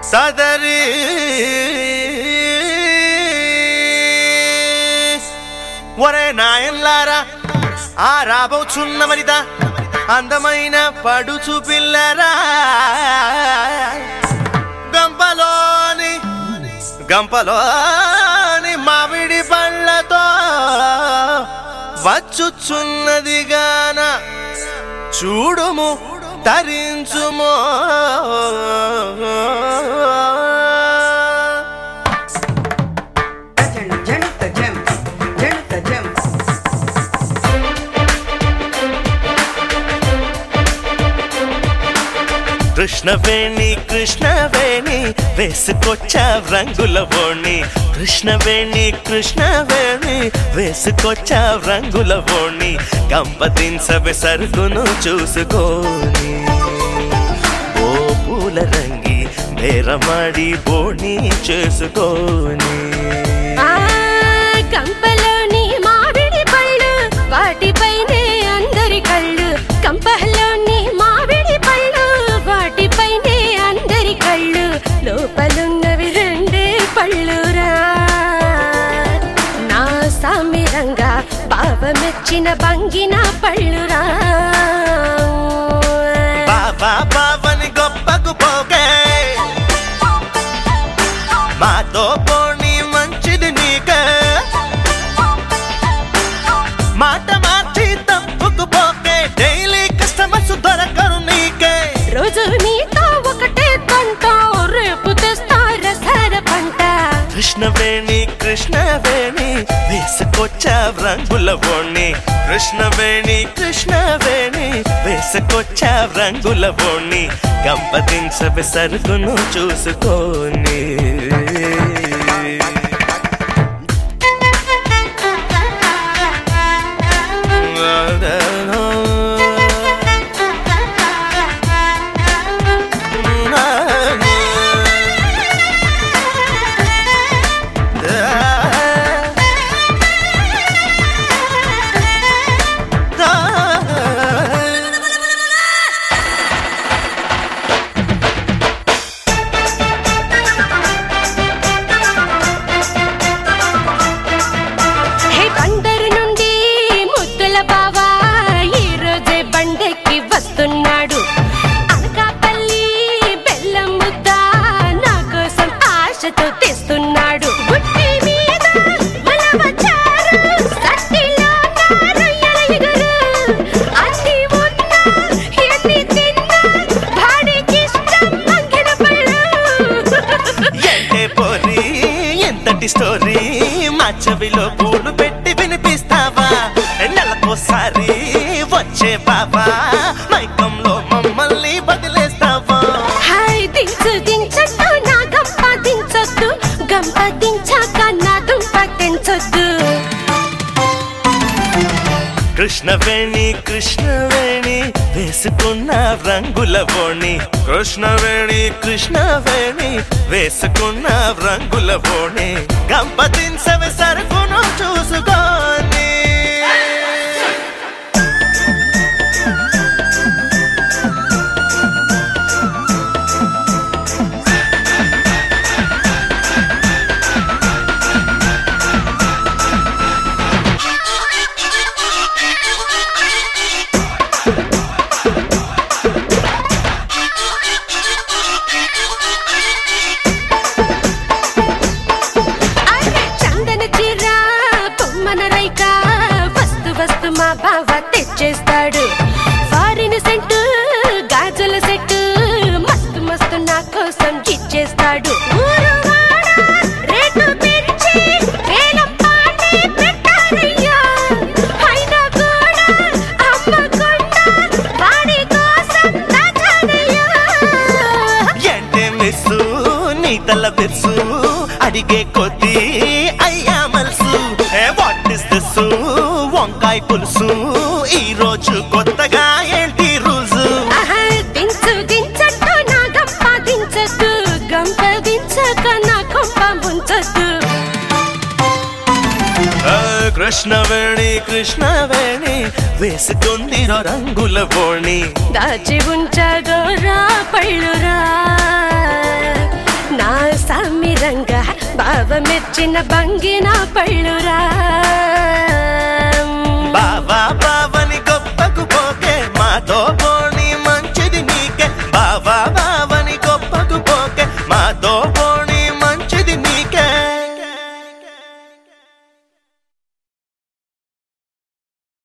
తదరి ఒరే నాయన్లారా ఆ రాబోచున్న వనిత అందమైన పడుచు పిల్లరా గంపలోని గంపలోని మామిడి పళ్ళతో వచ్చుచున్నది గాన చూడుము తరించుమో జం జంట జం జంట జం కృష్ణవేణి కృష్ణవేణి వేసుకొచ్చా రంగుల ఓణి కృష్ణవేణి కృష్ణవేణి వేసుకొచ్చా రంగుల ఓణి కంపదించవే సరుకును చూసుకోని ఓ పూల రంగి బేరమాడి బోణి చేసుకోని ఆ కంపలోని మామిడి పళ్ళు వాటిపైనే అందరి కళ్ళు కంపలోని మామిడి పళ్ళు వాటిపైనే అందరి కళ్ళు లోపలున్నవి రెండే పళ్ళురా నా సామిరంగా భావమెచ్చిన భంగిన పళ్ళురా బాబా బాబని గొప్పకు పోకే మాతో పోనీ మంచిది నీకే మాట మార్చి తప్పుకు పోకే డైలీ కస్టమర్స్ దొరకరు నీకే రోజు నీతో ఒకటే తంట రేపు తెస్తార సర పంట కృష్ణవేణి కృష్ణవేణి వేసుకొచ్చా రంగుల ఓణి కృష్ణవేణి కృష్ణవేణి వేసుకొచ్చా రంగుల ఓణి కంపదించవి సరుకును చూసుకోని హే బందరు నుండి ముద్దుల బావా ఈ రోజే బండెక్కి వస్తున్నాడు అనకాపల్లి బెల్లం ముద్ద నా కోసం ఆశతో తెస్తున్నాడు బుట్టి మీద ఉలవచారు, సట్టిలో నా రొయ్యల ఇగురు. అన్ని ఉన్నా, ఎన్ని తిన్నా, వాడికిష్టం మంగిన పళ్ళు. ఎంటే పోరి ఎంతటి స్టోరీ మా చెవిలో పూలు పెట్టి వినిపిస్తావా నెలకోసారి వచ్చే బాబా మైకంలో మమ్మల్ని బదిలేస్తావా హాయ్ దించు దించొద్దు నా గంప దించొద్దు గంప దించాక నా దుంప తెంచొద్దు కృష్ణవేణి కృష్ణవేణి వేసుకున్న రంగుల బోణి కృష్ణవేణి కృష్ణవేణి వేసుకున్న రంగుల బోణి గంపతించవి సరుకును చూసుకోని అరే చందన చీర బొమ్మన రైక వస్తు వస్తు మా బావ తెచ్చేస్తాడు ఫారిన్ సెంట్ గాజుల సెట్ మస్తు మస్తు నా కోసం ఇచ్చేస్తాడు ఊరు వాడ రేటు పెంచి వేలం పాటే పెట్టారయ్యా. అయినా కూడా అమ్మకుండా వాడి కోసం దాచానయ్యా. ఎంటే మిస్సు నీ తల బిర్సు అడిగే కొద్దీ అయ్యా మల్సు వాట్ ఇస్ దిస్ వంకాయ పులుసు ఈ రోజు కొత్తగా ఏంటి రూల్స్ ఆహా, దించు దించట్టు నా గంప దించద్దు గంప దించక నా కొంప ముంచద్దు కృష్ణవేణి కృష్ణవేణి వేసుకుంది రంగుల బోణి దాచి ఉంచగోరా పళ్ళురా నవమెచ్చిన బంగిన పళ్ళురా